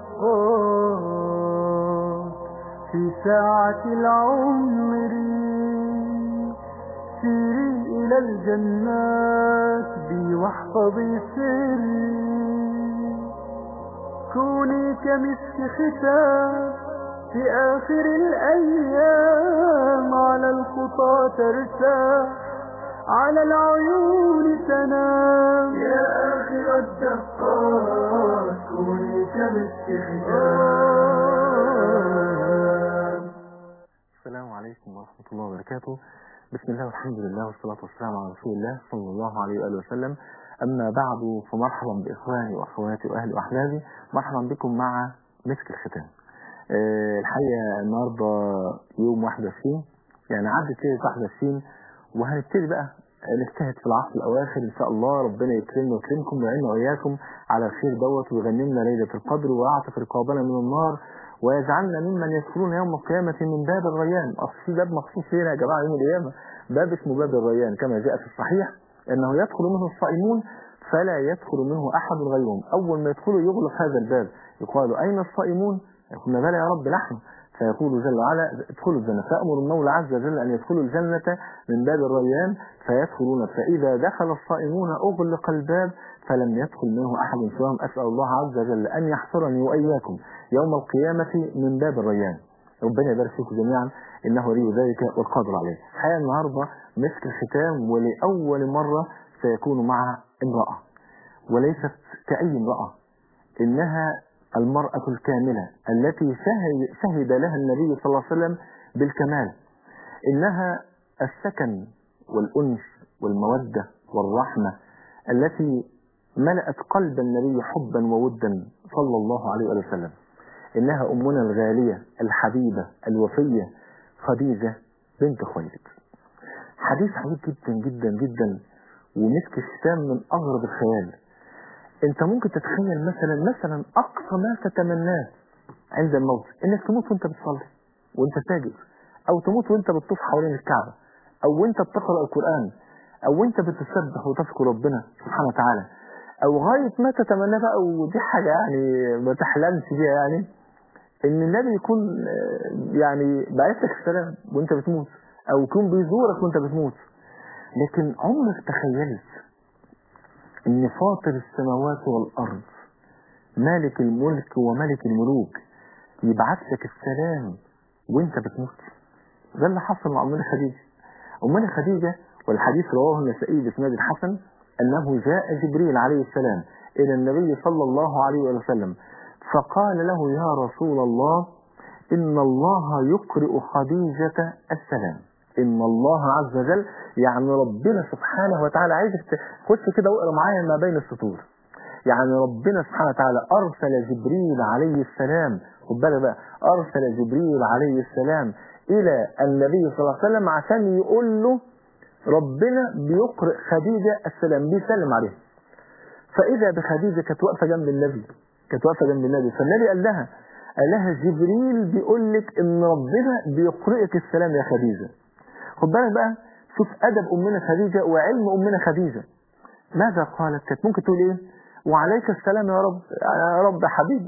الدقات في ساعة العمر سيري إلى الجنات بي واحفظي سري كوني كمسك ختام في آخر الأيام على الخطى ترتاح على العيون تنام يا آخر الدقات كوني كمسك ختام السلام عليكم ورحمة الله وبركاته بسم الله والحمد لله والصلاة والسلام على رسول الله صلى الله عليه وآله وسلم أما بعد فمرحبا بإخواني وأخواتي وأهلي وأحبابي مرحبا بكم مع مسك الختام أه الحقيقة النهاردة يوم 21 يعني عدت ليلة 21 وهنبتدي بقى نجتهد في العصر الأواخر إن شاء الله ربنا يكرمنا ويكرمكم ويعيننا وإياكم على الخير دوت ويغنمنا ليلة القدر ويعتق رقابنا من النار ويجعلنا ممن يدخلون يوم القيامة من باب الريان أصل في باب مخصوص هنا يا جماعة يوم القيامة باب اسمه باب الريان كما جاء في الصحيح أنه يدخل منه الصائمون فلا يدخل منه أحد غيرهم أول ما يدخلوا يغلق هذا الباب يقال أين الصائمون يقولون بلى يا رب نحن فيقول جل وعلا ادخلوا الجنة فأمر المولى عز وجل أن يدخلوا الجنة من باب الريان فيدخلون فإذا دخل الصائمون أغلق الباب فلم يدخل منه أحد سواهم أسأل الله عز وجل أن يحصرني وإياكم يوم القيامة من باب الريان ربنا يبارك فيكم جميعا إنه ولي ذلك والقادر عليه الحقيقة النهاردة مسك الختام ولأول مرة سيكون مع امرأة وليست كأي امرأة إنها المرأة الكاملة التي شهد, شهد لها النبي صلى الله عليه وسلم بالكمال إنها السكن والأنس والمودة والرحمة التي ملأت قلب النبي حبا وودا صلى الله عليه وسلم إنها أمنا الغالية الحبيبة الوفية خديجة بنت خويلد حديث عجيب جدا جدا جدا ومسك الشتام من أغرب الخيال انت ممكن تتخيل مثلا مثلا اقصى ما تتمناه عند الموت انك تموت وانت بتصلي وانت ساجد او تموت وانت بتطوف حوالين الكعبة او وانت بتقرأ القرآن او وانت بتسبح وتذكر ربنا سبحانه وتعالى او غاية ما تتمناه بقى ودي حاجة يعني ما تحلمش بيها يعني ان النبي يكون يعني باعث لك السلام وانت بتموت او يكون بيزورك وانت بتموت لكن عمرك تخيلت ان فاطر السماوات والارض مالك الملك وملك الملوك يبعث لك السلام وانت بتموت ده اللي حصل مع امنا خديجه امنا خديجه والحديث رواه النسائي باسناد الحسن انه جاء جبريل عليه السلام الى النبي صلى الله عليه وسلم فقال له يا رسول الله ان الله يقرئ خديجه السلام ان الله عز وجل يعني ربنا سبحانه وتعالى عايزك تخش كده واقرا معايا ما بين السطور يعني ربنا سبحانه وتعالى ارسل جبريل عليه السلام خد بالك بقى ارسل جبريل عليه السلام الى النبي صلى الله عليه وسلم عشان يقول له ربنا بيقرئ خديجه السلام بيسلم عليها فاذا بخديجه كانت واقفه جنب النبي كانت واقفه جنب النبي فالنبي قال لها قال لها جبريل بيقول لك ان ربنا بيقرئك السلام يا خديجه خد بالك بقى شوف أدب أمنا خديجة وعلم أمنا خديجة ماذا قالت كانت ممكن تقول إيه وعليك السلام يا رب يا رب حبيب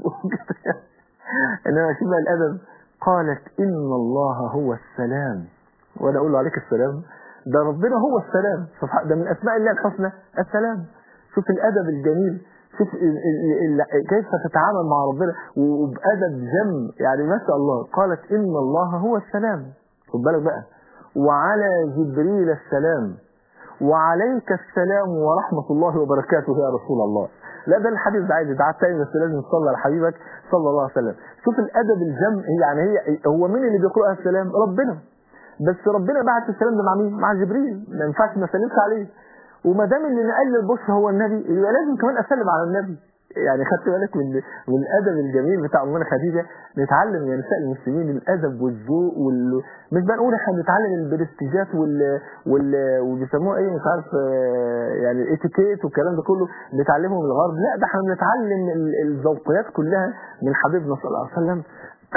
إنما شوف الأدب قالت إن الله هو السلام وأنا أقول له عليك السلام ده ربنا هو السلام ده من أسماء الله الحسنى السلام شوف الأدب الجميل شوف كيف تتعامل مع ربنا وبأدب جم يعني ما شاء الله قالت إن الله هو السلام خد بالك بقى وعلى جبريل السلام وعليك السلام ورحمة الله وبركاته يا رسول الله لا ده الحديث ده عايز يتعاد تاني بس لازم تصلي على حبيبك صلى الله عليه وسلم شوف الادب الجم يعني هي هو مين اللي بيقرأها السلام ربنا بس ربنا بعت السلام ده مع مين مع جبريل ما ينفعش ما اسلمش عليه وما دام اللي نقل البشرى هو النبي يبقى لازم كمان اسلم على النبي يعني خدت بالك من من الادب الجميل بتاع امنا خديجه نتعلم يا نساء المسلمين الادب والذوق وال مش بنقول احنا بنتعلم البرستيجات وال وال وبيسموها ايه مش عارف يعني الاتيكيت والكلام ده كله بنتعلمه من الغرب لا ده احنا بنتعلم الذوقيات كلها من حبيبنا صلى الله عليه وسلم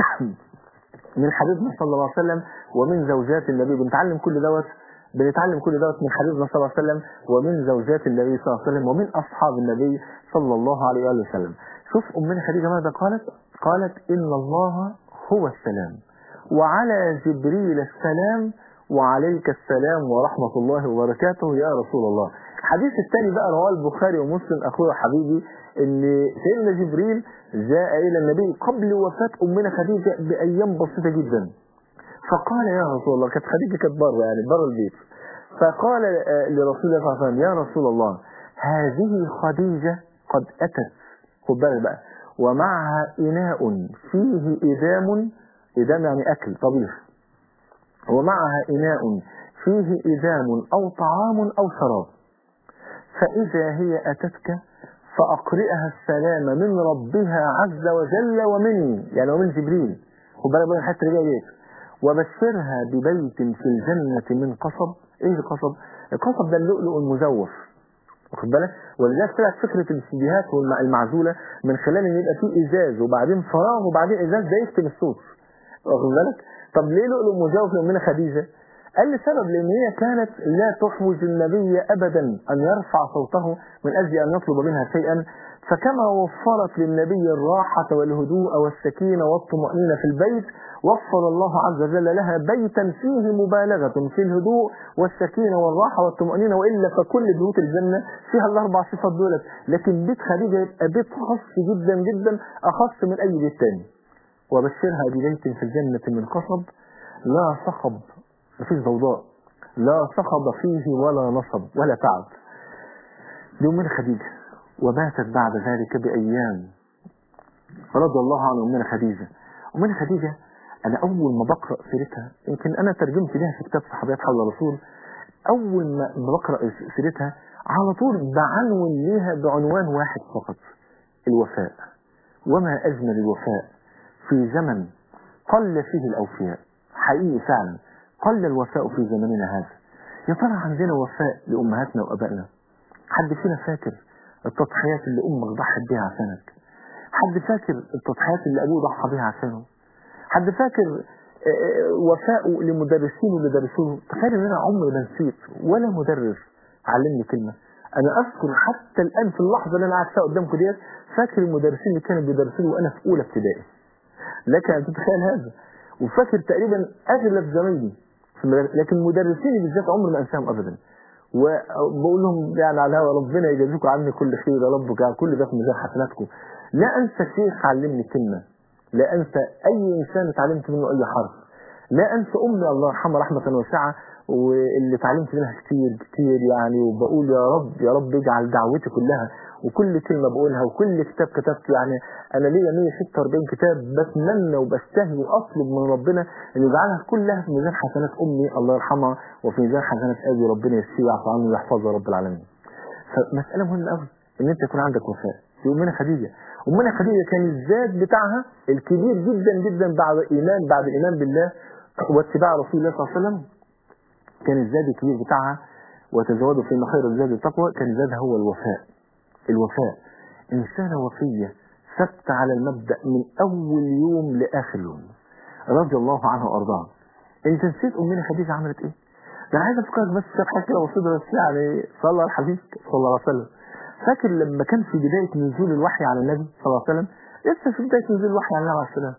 من حبيبنا صلى الله عليه وسلم ومن زوجات النبي بنتعلم كل دوت بنتعلم كل دوت من حبيبنا صلى الله عليه وسلم ومن زوجات النبي صلى الله عليه وسلم ومن أصحاب النبي صلى الله عليه وآله وسلم شوف أمنا خديجة ماذا قالت قالت إن الله هو السلام وعلى جبريل السلام وعليك السلام ورحمة الله وبركاته يا رسول الله الحديث الثاني بقى رواه البخاري ومسلم أخوي وحبيبي ان سيدنا جبريل جاء إلى النبي قبل وفاة أمنا خديجة بأيام بسيطة جدا فقال يا رسول الله كانت خديجة كانت بره يعني بره البيت فقال لرسول الله صلى الله عليه وسلم يا رسول الله هذه خديجة قد أتت خد بالك بقى ومعها إناء فيه إدام إدام يعني أكل طبيخ ومعها إناء فيه إدام أو طعام أو شراب فإذا هي أتتك فأقرئها السلام من ربها عز وجل ومني يعني ومن جبريل خد بالك بقى الحته اللي جايه وبشرها ببيت في الجنة من قصب ايه القصب القصب ده اللؤلؤ المزوف واخد بالك ولذلك طلعت فكرة الاستديوهات المعزولة من خلال ان يبقى فيه ازاز وبعدين فراغ وبعدين ازاز ده يكتم الصوت واخد بالك طب ليه لؤلؤ مزوف لأمنا خديجة قال لي سبب لان هي كانت لا تحوج النبي ابدا ان يرفع صوته من اجل ان يطلب منها شيئا فكما وفرت للنبي الراحة والهدوء والسكينة والطمأنينة في البيت وفر الله عز وجل لها بيتا فيه مبالغة في الهدوء والسكينة والراحة والطمأنينة وإلا فكل بيوت الجنة فيها الأربع صفات دولت لكن بيت خديجة يبقى بيت خاص جدا جدا أخص من أي بيت تاني وبشرها ببيت في الجنة من قصب لا صخب مفيش ضوضاء لا صخب فيه ولا نصب ولا تعب دي أمنا خديجة وماتت بعد ذلك بأيام رضي الله عن أمنا خديجة أمنا خديجة أنا أول ما بقرأ سيرتها يمكن أنا ترجمت لها في كتاب صحابيات حول الرسول أول ما بقرأ سيرتها على طول بعنون ليها بعنوان واحد فقط الوفاء وما أجمل الوفاء في زمن قل فيه الأوفياء حقيقي فعلا قل الوفاء في زمننا هذا يا ترى عندنا وفاء لأمهاتنا وأبائنا حد فينا فاكر التضحيات اللي أمك ضحت بيها عشانك حد فاكر التضحيات اللي أبوه ضحى بيها عشانه حد فاكر وفاءه لمدرسين اللي درسوه تخيل ان انا عمري ما نسيت ولا مدرس علمني كلمه انا اذكر حتى الان في اللحظه اللي انا قاعد فيها قدامكم ديت فاكر المدرسين اللي كانوا بيدرسوني وانا في اولى ابتدائي لك ان تتخيل هذا وفاكر تقريبا اغلب زمايلي لكن مدرسيني بالذات عمري ما انساهم ابدا وبقول لهم يعني على الهوا ربنا يجازيكم عني كل خير يا رب يعني كل ده في ميزان حسناتكم لا انسى شيخ علمني كلمه لا انسى اي انسان اتعلمت منه اي حرف لا انسى امي الله يرحمها رحمه واسعه واللي اتعلمت منها كتير كتير يعني وبقول يا رب يا رب اجعل دعوتي كلها وكل كلمه بقولها وكل كتاب كتبته يعني انا ليا 146 كتاب بتمنى وبستهي واطلب من ربنا ان يجعلها كلها في ميزان حسنات امي الله يرحمها وفي ميزان حسنات ابي ربنا يشفيه ويعفو عنه ويحفظه رب العالمين فمساله مهمه قوي ان انت يكون عندك وفاء في امنا خديجه امنا خديجه كان الزاد بتاعها الكبير جدا جدا بعد ايمان بعد الايمان بالله واتباع رسول الله صلى الله عليه وسلم كان الزاد الكبير بتاعها وتزودوا فيما خير الزاد التقوى كان زادها هو الوفاء الوفاء إنسانة وفية ثبت على المبدأ من أول يوم لآخر يوم رضي الله عنها وأرضاها أنت نسيت أمنا خديجة عملت إيه؟ ده أنا عايز أفكرك بس في حاجة كده بسيطة بس يعني صلى الله على الحبيب صلى الله عليه وسلم فاكر لما كان في بداية نزول الوحي على النبي صلى الله عليه وسلم لسه في بداية نزول الوحي على النبي عليه السلام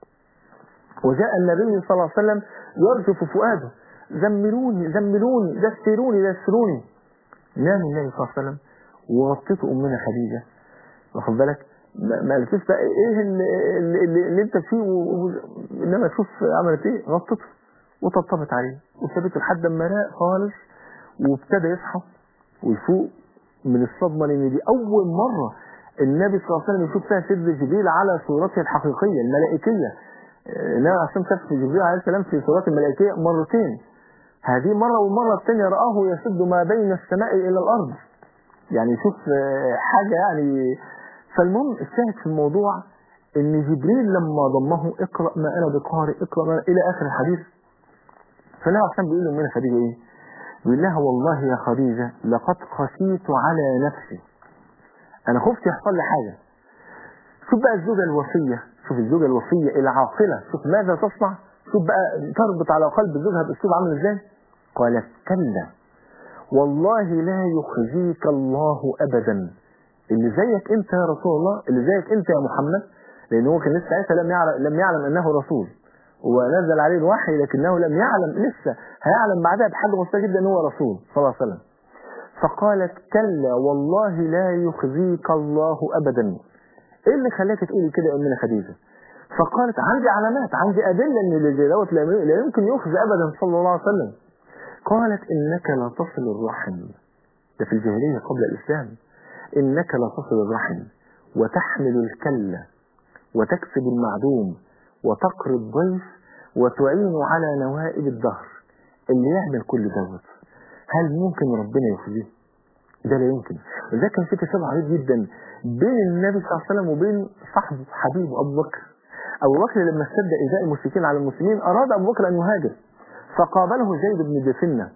وجاء النبي صلى الله عليه وسلم يرجف فؤاده زملوني زملوني دسروني دسروني نام النبي صلى الله عليه وسلم وغطيته امنا خديجه واخد بالك ما قالتش بقى ايه اللي, اللي, اللي انت فيه و... انما شوف عملت ايه غطته وطبطبت عليه وسابته لحد ما راق خالص وابتدى يصحى ويفوق من الصدمه لان دي اول مره النبي صلى الله عليه وسلم يشوف فيها سيدنا جبريل على صورته الحقيقيه الملائكيه النبي عشان شاف جبريل عليه السلام في صورته الملائكيه مرتين هذه مرة والمرة الثانية رآه يسد ما بين السماء إلى الأرض يعني شوف حاجة يعني فالمهم الشاهد في الموضوع ان جبريل لما ضمه اقرأ ما انا بقارئ اقرأ ما الى اخر الحديث فالنبي عشان بيقول له من خديجة ايه بيقول لها والله يا خديجة لقد خشيت على نفسي انا خفت يحصل لي حاجة شوف بقى الزوجة الوفية شوف الزوجة الوفية العاقلة شوف ماذا تصنع شوف بقى تربط على قلب زوجها باسلوب عامل ازاي قالت كلا والله لا يخزيك الله ابدا اللي زيك انت يا رسول الله اللي زيك انت يا محمد لان هو كان لسه ساعتها لم يعلم لم يعلم انه رسول ونزل عليه الوحي لكنه لم يعلم لسه هيعلم بعدها بحاجه بسيطه جدا ان هو رسول صلى الله عليه وسلم فقالت كلا والله لا يخزيك الله ابدا ايه اللي خلاك تقولي كده يا امنا خديجه فقالت عندي علامات عندي ادله ان اللي زي دوت لا لا يمكن يخزي ابدا صلى الله عليه وسلم قالت انك لا تصل الرحم ده في الجاهليه قبل الاسلام انك لا تصل الرحم وتحمل الكله وتكسب المعدوم وتقري الضيف وتعين على نوائب الدهر اللي يعمل كل دوت هل ممكن ربنا يخزيه ده لا يمكن وده كان في تشابه عريض جدا بين النبي صلى الله عليه وسلم وبين صاحبه حبيبه ابو بكر ابو بكر لما اشتد ايذاء المشركين على المسلمين اراد ابو بكر ان يهاجر فقابله زيد بن دفنه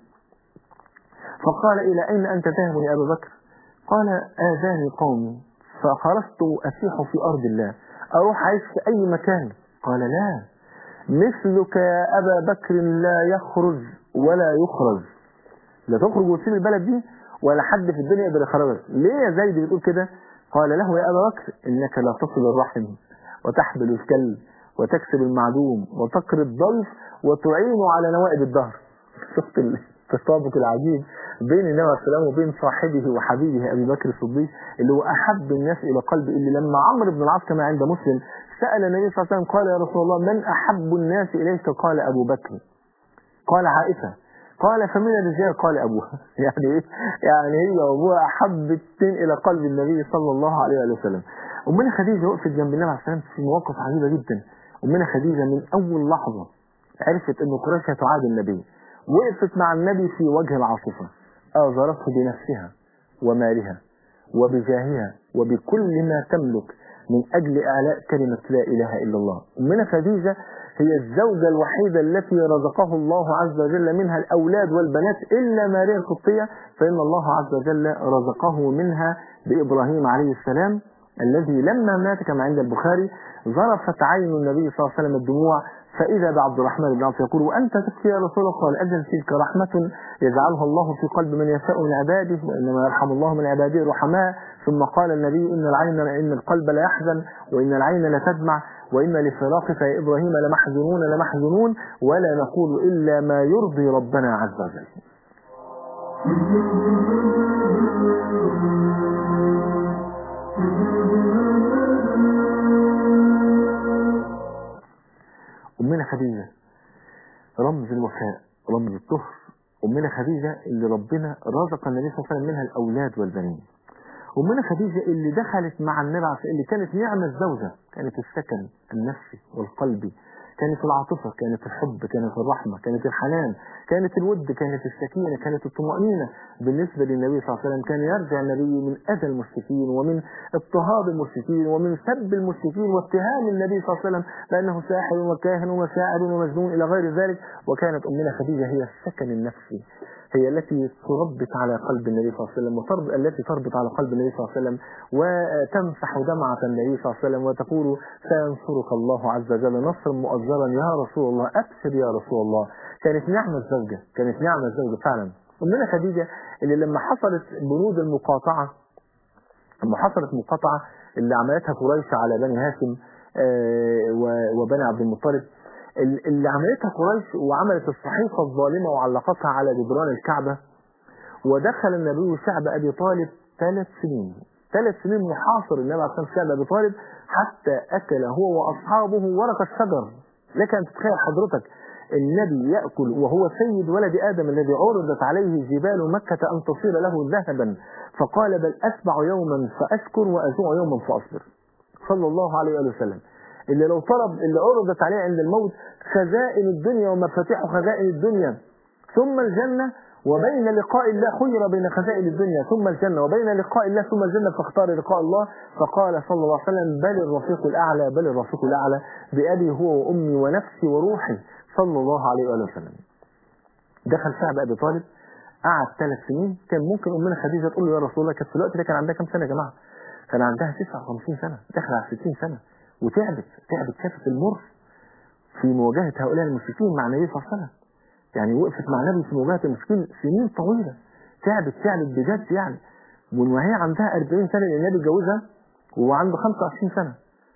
فقال الى اين انت ذاهب يا ابا بكر قال اذاني قومي فخرجت اسيح في ارض الله اروح اعيش في اي مكان قال لا مثلك يا ابا بكر لا يخرج ولا يخرج لا تخرج وتسيب البلد دي ولا حد في الدنيا يقدر يخرجك ليه يا زيد بتقول كده قال له يا ابا بكر انك لا تصل الرحم وتحمل الكلب وتكسب المعدوم وتقري الضيف وتعين على نوائب الدهر شفت التطابق العجيب بين النبي عليه السلام وبين صاحبه وحبيبه ابي بكر الصديق اللي هو احب الناس الى قلبه اللي لما عمرو بن العاص كما عند مسلم سال النبي صلى الله عليه وسلم قال يا رسول الله من احب الناس اليك قال ابو بكر قال عائشه قال فمن الرجال قال ابوها يعني ايه يعني هي وابوها احب الاثنين الى قلب النبي صلى الله عليه وسلم امنا خديجه وقفت جنب النبي عليه السلام في مواقف عجيبه جدا امنا خديجه من اول لحظه عرفت ان قريش هتعادي النبي وقفت مع النبي في وجه العاصفه آزرته بنفسها ومالها وبجاهها وبكل ما تملك من أجل إعلاء كلمة لا إله إلا الله أمنا خديجة هي الزوجة الوحيدة التي رزقه الله عز وجل منها الأولاد والبنات إلا ماريا القبطية فإن الله عز وجل رزقه منها بإبراهيم عليه السلام الذي لما مات كما عند البخاري ظرفت عين النبي صلى الله عليه وسلم الدموع فإذا بعبد الرحمن بن عوف يقول وأنت تبكي يا رسول الله قال أجل تلك رحمة يجعلها الله في قلب من يشاء من عباده وإنما يرحم الله من عباده الرحماء ثم قال النبي إن العين إن القلب لا يحزن وإن العين لا تدمع وإن لفراقك يا إبراهيم لمحزونون لمحزونون ولا نقول إلا ما يرضي ربنا عز وجل أمنا خديجة رمز الوفاء رمز الطهر أمنا خديجة اللي ربنا رزق النبي صلى الله عليه وسلم منها الأولاد والبنين أمنا خديجة اللي دخلت مع النبي عليه اللي كانت نعمة الزوجة كانت السكن النفسي والقلبي كانت العاطفة كانت الحب كانت الرحمة كانت الحنان كانت الود كانت السكينة كانت الطمأنينة بالنسبة للنبي صلى الله عليه وسلم كان يرجع النبي من أذى المشركين ومن اضطهاد المشركين ومن سب المشركين واتهام النبي صلى الله عليه وسلم بأنه ساحر وكاهن ومشاعر ومجنون إلى غير ذلك وكانت أمنا خديجة هي السكن النفسي هي التي تربط على قلب النبي صلى الله عليه وسلم وتربط التي تربط على قلب النبي صلى الله عليه وسلم وتمسح دمعة النبي صلى الله عليه وسلم وتقول سينصرك الله عز وجل نصرا مؤجرا يا رسول الله أبشر يا رسول الله كانت نعمة الزوجة كانت نعمة الزوجة فعلا أمنا خديجة اللي لما حصلت بنود المقاطعة لما حصلت مقاطعة اللي عملتها قريش على بني هاشم وبني عبد المطلب اللي عملتها قريش وعملت الصحيفة الظالمة وعلقتها على جدران الكعبة ودخل النبي شعب أبي طالب ثلاث سنين ثلاث سنين محاصر النبي عليه الصلاة شعب أبي طالب حتى أكل هو وأصحابه ورق الشجر لك أن تتخيل حضرتك النبي يأكل وهو سيد ولد آدم الذي عرضت عليه جبال مكة أن تصير له ذهبا فقال بل أسبع يوما فأشكر وأجوع يوما فأصبر صلى الله عليه وسلم اللي لو طلب اللي عرضت عليه عند الموت خزائن الدنيا ومفاتيح خزائن الدنيا ثم الجنة وبين لقاء الله خير بين خزائن الدنيا ثم الجنة وبين لقاء الله ثم الجنة فاختار لقاء الله فقال صلى الله عليه وسلم بل الرفيق الأعلى بل الرفيق الأعلى بأبي هو وأمي ونفسي وروحي صلى الله عليه وآله وسلم دخل شعب أبي طالب قعد ثلاث سنين كان ممكن أمنا خديجة تقول له يا رسول الله كانت في الوقت ده كان عندها كام سنة يا جماعة كان عندها 59 سنة دخل على 60 سنة وتعبت تعبت شافت المر في مواجهة هؤلاء المشركين مع النبي صلى الله عليه وسلم يعني وقفت مع النبي في مواجهة المشركين سنين طويلة تعبت تعبت بجد يعني وهي عندها 40 سنة النبي اتجوزها وهو عنده 25 سنة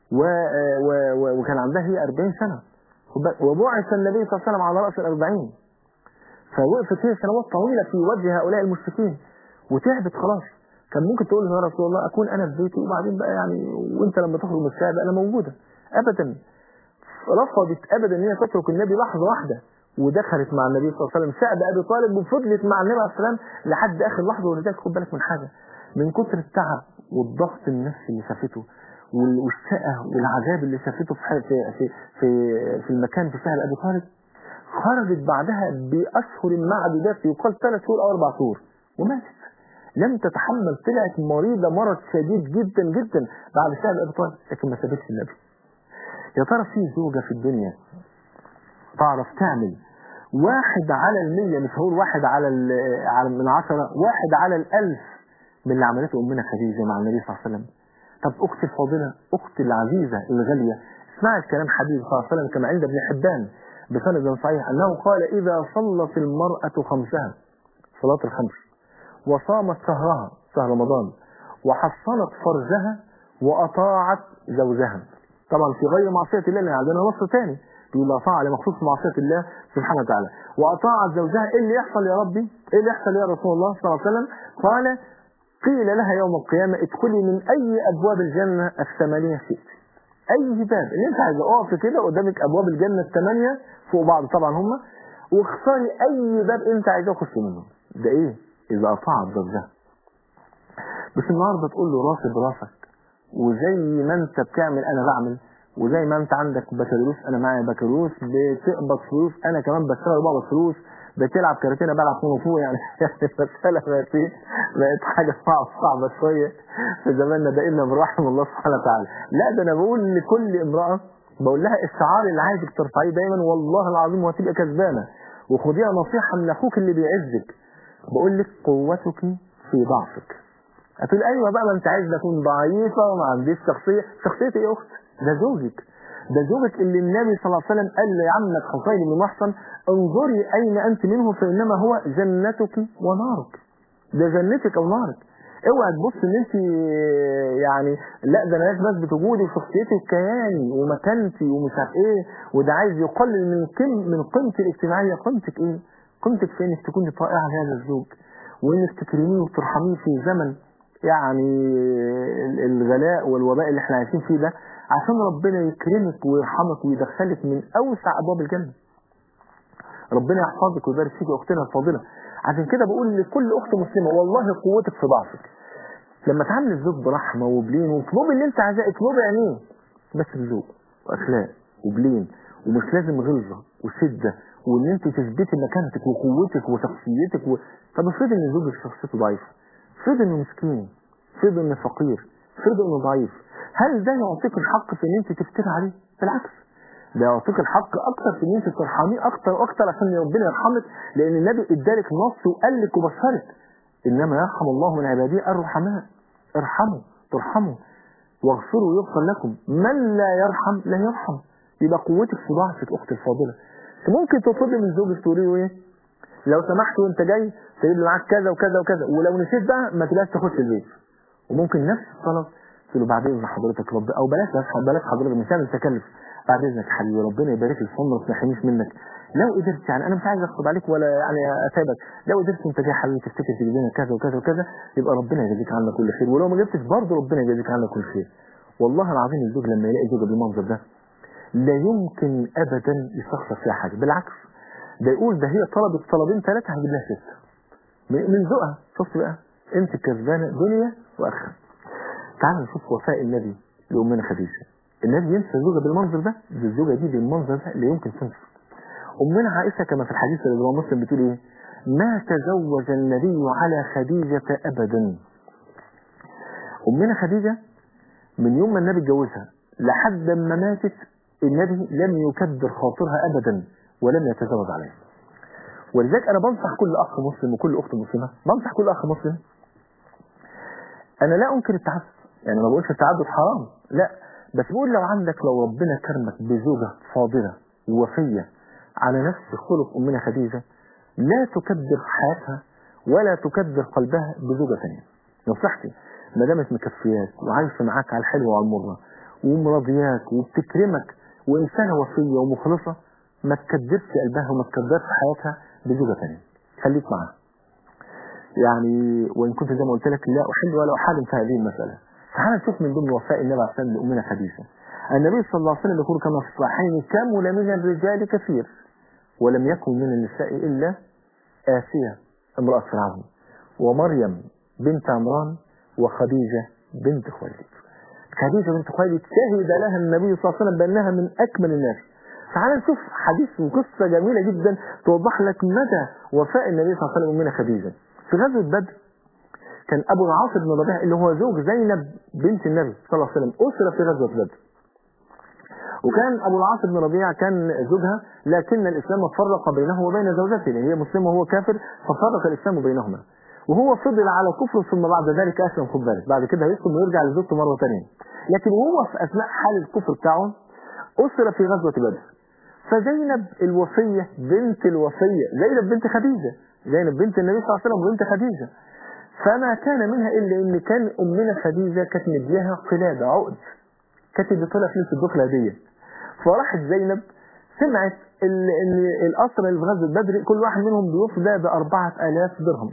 و... و... و... وكان عندها هي 40 سنة خد بالك. وبعث النبي صلى الله عليه وسلم على رأس الأربعين فوقفت هي سنوات طويلة في وجه هؤلاء المشركين وتعبت خلاص كان ممكن تقول له يا رسول الله أكون أنا في بيتي وبعدين بقى يعني وأنت لما تخرج من الشارع أنا موجودة أبدا رفضت أبدا إن هي تترك النبي لحظة واحدة ودخلت مع النبي صلى الله عليه وسلم شعب أبي طالب وفضلت مع النبي عليه السلام لحد آخر لحظة ولذلك خد بالك من حاجة من كتر التعب والضغط النفسي اللي شافته وال- والشقة والعذاب اللي شافته في ح- في في في, في المكان في شهر أبي طالب خرجت بعدها بأشهر معدودات يقال ثلاث شهور أو أربع شهور وماتت لم تتحمل طلعت مريضة مرض شديد جدا جدا بعد شهر أبي طالب لكن ما سابتش النبي يا ترى في زوجة في الدنيا تعرف تعمل واحد على المية مش هقول واحد على ال- على من عشرة واحد على الألف من اللي عملته أمنا خديجة مع النبي صلى الله عليه وسلم طب أختي الفاضلة أختي العزيزة الغالية اسمع الكلام حبيبي صلى الله عليه وسلم كما عند ابن حبان بسند صحيح أنه قال إذا صلت المرأة خمسها صلاة الخمس وصامت شهرها شهر رمضان وحصنت فرجها وأطاعت زوجها طبعا في غير معصية الله لأن عندنا نص تاني بيقول لا طاعة لمخصوص معصية الله سبحانه وتعالى وأطاعت زوجها إيه اللي يحصل يا ربي إيه اللي يحصل يا رسول الله صلى الله عليه وسلم قال قيل لها يوم القيامة ادخلي من أي أبواب الجنة الثمانية شئت أي باب اللي أنت عايزة اقف كده قدامك أبواب الجنة الثمانية فوق بعض طبعا هم واختاري أي باب أنت عايزاه خش منه ده إيه إذا أطاعت زوجها بس النهارده تقول له راسي براسك وزي ما انت بتعمل انا بعمل وزي ما انت عندك بكالوريوس انا معايا بكالوريوس بتقبض فلوس انا كمان بشتغل وبقبض فلوس بتلعب كاراتيه انا بلعب كونغ فو يعني المساله بقت ايه؟ بقت حاجه صعبه صعبه شويه في زماننا ده الا برحم الله سبحانه وتعالى لا ده انا بقول لكل امراه بقول لها الشعار اللي عايزك ترفعيه دايما والله العظيم وهتبقى كسبانه وخديها نصيحه من اخوك اللي بيعزك بقول لك قوتك في ضعفك هتقول ايوه بقى ما انت عايز اكون ضعيفه وما عنديش شخصيه شخصيتي ايه يا اخت ده زوجك ده زوجك اللي النبي صلى الله عليه وسلم قال لعمك حسين بن محصن انظري اين انت منه فانما هو جنتك ونارك ده جنتك او نارك اوعى تبص ان انت يعني لا ده انا لازم اثبت وجودي وشخصيتي وكياني ومكانتي ومش عارف ايه وده عايز يقلل من قيم من قيمتي الاجتماعيه قيمتك ايه؟ قيمتك في انك تكوني طائعه لهذا الزوج وانك تكرميه وترحميه في زمن يعني ال- الغلاء والوباء اللي احنا عايشين فيه ده عشان ربنا يكرمك ويرحمك ويدخلك من اوسع ابواب الجنه. ربنا يحفظك ويبارك فيك يا اختنا الفاضله. عشان كده بقول لكل اخت مسلمه والله قوتك في ضعفك. لما تعامل الزوج برحمه وبلين واطلبي اللي انت عايزاه اطلبي عينيه بس بذوق واخلاق وبلين ومش لازم غلظه وشده وان انت تثبتي مكانتك وقوتك وشخصيتك و... طب افرض ان زوجك شخصيته ضعيفه افرض انه مسكين افرض انه فقير افرض انه ضعيف هل ده يعطيك الحق في ان انت تفتري عليه بالعكس ده يعطيك الحق اكتر في ان انت ترحميه اكتر واكتر عشان ربنا يرحمك لان النبي ادالك نص وقال لك وبشرك انما يرحم الله من عباده الرحماء ارحموا ترحموا واغفروا يغفر لكم من لا يرحم لا يرحم يبقى قوتك في ضعفك اختي الفاضله انت ممكن تطلبي من زوجك تقولي له ايه لو سمحت وانت جاي تجيب لي معاك كذا وكذا وكذا ولو نسيت بقى ما تبقاش تخش البيت وممكن نفس الطلب تقول له بعد اذن حضرتك رب او بلاش بلاش حضرتك مش هعمل تكلف بعد اذنك يا حبيبي ربنا يبارك لك في عمرك ما يحرمنيش منك لو قدرت يعني انا مش عايز اخد عليك ولا يعني اتعبك لو قدرت انت جاي حبيبي تفتكر تجيب لنا كذا وكذا وكذا يبقى ربنا يجازيك عنا كل خير ولو ما جبتش برضه ربنا يجازيك عنا كل خير والله العظيم الزوج لما يلاقي زوجه بالمنظر ده لا يمكن ابدا يستخسر فيها حاجه بالعكس ده يقول ده هي طلبت طلبين ثلاثه هجيب لها سته من من ذوقها شفت بقى انت كسبانه دنيا واخره تعال نشوف وفاء النبي لامنا خديجه النبي ينسى زوجها بالمنظر ده دي الزوجه دي بالمنظر ده لا يمكن تنسى امنا عائشه كما في الحديث اللي رواه مسلم بتقول ايه ما تزوج النبي على خديجه ابدا امنا خديجه من يوم ما النبي اتجوزها لحد ما ماتت النبي لم يكدر خاطرها ابدا ولم يتزوج عليها ولذلك انا بنصح كل اخ مسلم وكل اخت مسلمه بنصح كل اخ مسلم انا لا انكر التعدد يعني ما بقولش التعدد حرام لا بس بقول لو عندك لو ربنا كرمك بزوجه فاضله ووفيه على نفس خلق امنا خديجه لا تكدر حياتها ولا تكدر قلبها بزوجه ثانيه نصيحتي ما دامت مكفيات وعايشه معاك على الحلوه وعلى المره ومراضياك وبتكرمك وإنسانة وفية ومخلصة ما تكدرش قلبها وما تكدرش حياتها بزوجة تانية خليك معاها يعني وإن كنت زي ما قلت لك لا أحل ولا أحارم في هذه المسألة تعال نشوف من ضمن وفاء النبي عليه الصلاة والسلام لأمنا خديجة النبي صلى الله عليه وسلم يقول كما في الصحيحين كمل من الرجال كثير ولم يكن من النساء إلا آسية امرأة فرعون ومريم بنت عمران وخديجة بنت خويلد خديجة بنت خويلد شهد لها النبي صلى الله عليه وسلم بأنها من أكمل الناس تعال نشوف حديث وقصة جميلة جدا توضح لك مدى وفاء النبي صلى الله عليه وسلم أمنا خديجة في غزوة بدر كان أبو العاص بن ربيعة اللي هو زوج زينب بنت النبي صلى الله عليه وسلم أسر في غزوة بدر وكان أبو العاص بن ربيعة كان زوجها لكن الإسلام فرق بينه وبين زوجته هي مسلمة وهو كافر ففرق الإسلام بينهما وهو فضل على كفره ثم بعد ذلك أسلم خد بالك بعد كده هيسلم ويرجع لزوجته مرة ثانية لكن وهو في أثناء حال الكفر بتاعه أسر في غزوة بدر فزينب الوفية بنت الوفية زينب بنت خديجة زينب بنت النبي صلى الله عليه وسلم وبنت خديجة فما كان منها إلا إن كان أمنا خديجة كانت مديها قلادة عقد كانت بتطلع فلوس الدخلة دي فراحت زينب سمعت ال- ان الأسرى اللي في غزوة بدر كل واحد منهم بيفدى بأربعة آلاف درهم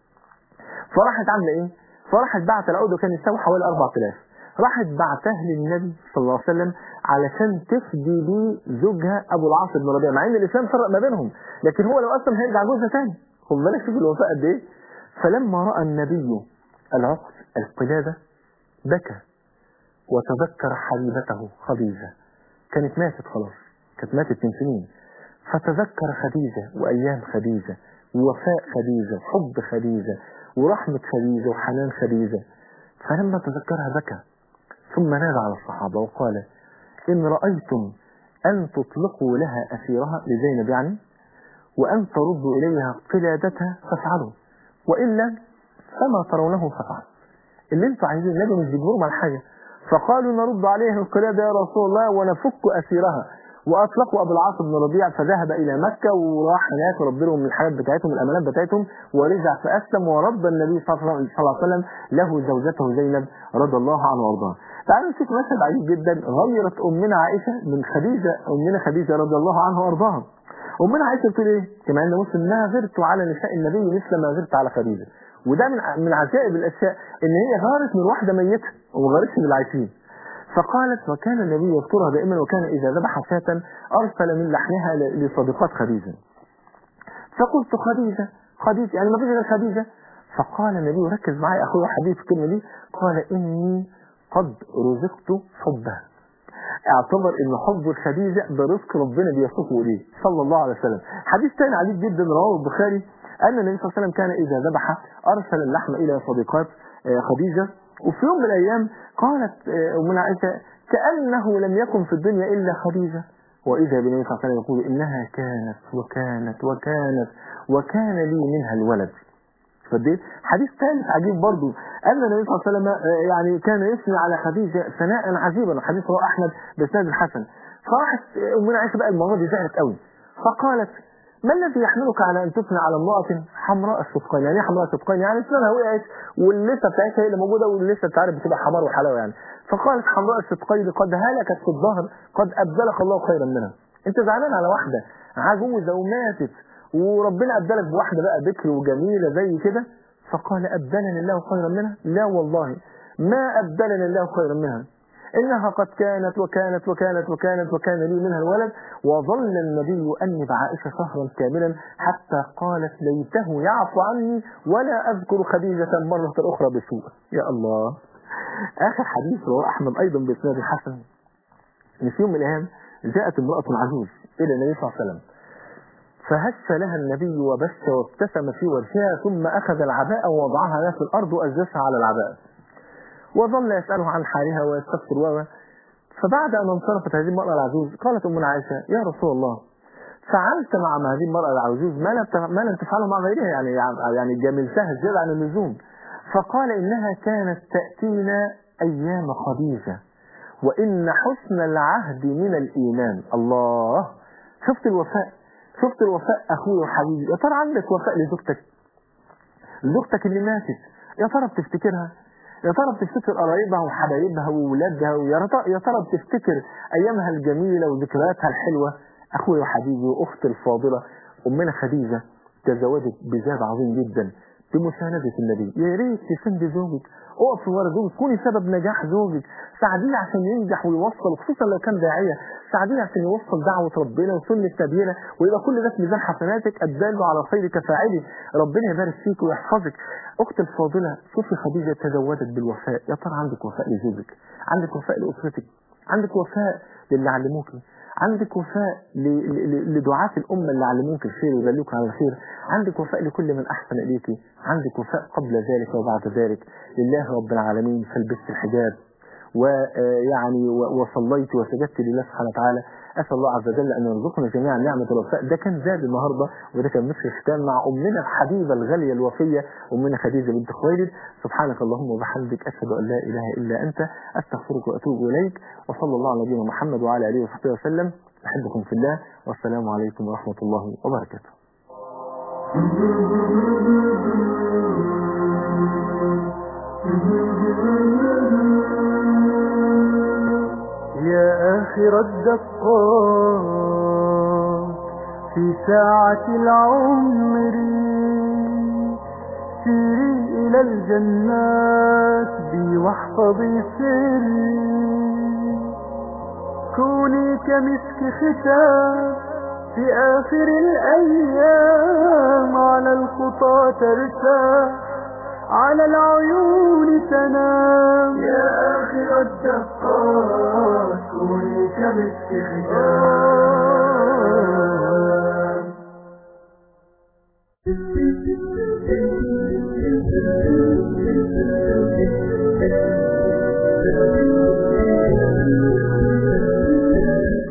فراحت عاملة إيه؟ فراحت بعت العقد وكان يساوي حوالي 4000 راحت بعتها للنبي صلى الله عليه وسلم علشان تفدي بيه زوجها ابو العاص بن ربيعه مع ان الاسلام فرق ما بينهم لكن هو لو اسلم هيرجع جوزها تاني خد بالك شوف الوفاء قد ايه فلما راى النبي العقد القلاده بكى وتذكر حبيبته خديجه كانت ماتت خلاص كانت ماتت من سنين فتذكر خديجه وايام خديجه ووفاء خديجه وحب خديجه ورحمه خديجه وحنان خديجه فلما تذكرها بكى ثم نادى على الصحابة وقال إن رأيتم أن تطلقوا لها أسيرها لزينب يعني وأن تردوا إليها قلادتها فافعلوا وإلا فما ترونه فافعلوا اللي انتوا عايزين النبي مش بيجبرهم على حاجة فقالوا نرد عليها القلادة يا رسول الله ونفك أسيرها وأطلقوا أبو العاص بن ربيع فذهب إلى مكة وراح هناك ورد لهم الحاجات بتاعتهم الأمانات بتاعتهم ورجع فأسلم ورد النبي صلى الله عليه وسلم له زوجته زينب رضي الله عنه وارضاها تعالوا نشوف مشهد عجيب جدا غيرت أمنا عائشة من خديجة أمنا خديجة رضي الله عنها وارضاها أمنا عائشة بتقول إيه؟ كما أن مسلم ما غرت على نساء النبي مثل ما غرت على خديجة وده من من عجائب الأشياء إن هي غارت من واحدة ميتة وما غارتش من العايشين فقالت وكان النبي يذكرها دائما وكان إذا ذبح شاة أرسل من لحمها ل- لصديقات خديجة فقلت خديجة خديجة يعني ما فيش غير خديجة فقال النبي ركز معي أخوي حبيبي في الكلمة دي قال إني قد رزقت حبها اعتبر ان حب خديجة ده رزق ربنا بيصفه ليه صلى الله عليه وسلم حديث تاني عجيب جدا رواه البخاري ان النبي صلى الله عليه وسلم كان اذا ذبح ارسل اللحم الى صديقات آه، خديجة وفي يوم من الايام قالت آه، امنا عائشة كأنه لم يكن في الدنيا الا خديجة واذا بالنبي صلى الله عليه وسلم يقول انها كانت وكانت وكانت وكان لي منها الولد فديت حديث ثالث عجيب برضو أن النبي صلى الله عليه وسلم آه، يعني كان يثني على خديجة ثناء عجيبا حديث رواه أحمد بإسناد الحسن فراحت آه، أمنا عائشة بقى المرة دي زعلت قوي فقالت ما الذي يحملك على أن تثني على امرأة حمراء الصدقين يعني ايه حمراء الصدقين يعني اسنانها وقعت واللسة بتاعتها هي اللي موجودة واللسة بتعرف بتبقى حمار وحلاوة يعني فقالت حمراء الصدقين قد هلكت في الظهر قد أبدلك الله خيرا منها انت زعلان على واحدة عجوزة وماتت وربنا أبدلك بواحدة بقى بكر وجميلة زي كده فقال أبدلني الله خيرا منها لا والله ما أبدلني الله خيرا منها إنها قد كانت وكانت وكانت وكانت وكان لي منها الولد وظل النبي أني بعائشة شهرا كاملا حتى قالت ليته يعفو عني ولا أذكر خديجة مرة أخرى بسوء يا الله آخر حديث رواه أحمد أيضا بإسناد حسن إن في يوم من الأيام جاءت امرأة عجوز إلى النبي صلى الله عليه وسلم فهش لها النبي وبش وابتسم في وجهها ثم أخذ العباءة ووضعها لها في الأرض وأجلسها على العباءة وظل يسأله عن حالها ويستغفر و فبعد أن انصرفت هذه المرأة العجوز قالت أمنا عائشة يا رسول الله فعلت مع هذه المرأة العجوز ما لم تف- ما لم تفعله مع غيرها يعني يعني جملتها زيادة عن اللزوم فقال إنها كانت تأتينا أيام خديجة وإن حسن العهد من الإيمان الله شفت الوفاء شفت الوفاء أخوي وحبيبي يا ترى عندك وفاء لزوجتك زوجتك اللي ماتت يا ترى بتفتكرها يا ترى بتفتكر قرايبها وحبايبها وولادها ويا رت- يا ترى بتفتكر ايامها الجميله وذكرياتها الحلوه اخويا وحبيبي واختي الفاضله امنا خديجه تزوجت بزاد عظيم جدا بمساندة النبي يا ريت تسند زوجك اقف ورا زوجك كوني سبب نجاح زوجك ساعديه عشان ينجح ويوصل خصوصا لو كان داعية ساعديه عشان يوصل دعوة ربنا وسنة نبينا ويبقى كل ده في ميزان حسناتك الدال على الخير كفاعله ربنا يبارك فيك ويحفظك اختي الفاضلة شوفي خديجة تزوجت بالوفاء يا ترى عندك وفاء لزوجك عندك وفاء لأسرتك عندك وفاء للي علموكي عندك وفاء ل- ل- لدعاة الأمة اللي علموك الخير ويدلوك على الخير عندك وفاء لكل من أحسن إليك عندك وفاء قبل ذلك وبعد ذلك لله رب العالمين فلبست الحجاب ويعني وصليت وسجدت لله سبحانه وتعالى أسأل الله عز وجل أن يرزقنا جميعا نعمة الوفاء ده كان زاد النهاردة وده كان مثل ختام مع أمنا الحبيبة الغالية الوفية أمنا خديجة بنت خويلد سبحانك اللهم وبحمدك أشهد أن لا إله إلا أنت أستغفرك وأتوب إليك وصلى الله على نبينا محمد وعلى آله وصحبه وسلم أحبكم في الله والسلام عليكم ورحمة الله وبركاته يا آخر الدقات في ساعة العمر سيري إلى الجنات بي واحفظي سري كوني كمسك ختام في آخر الأيام على الخطى ترتاح على العيون تنام يا آخر الدقات كوني كمسك ختام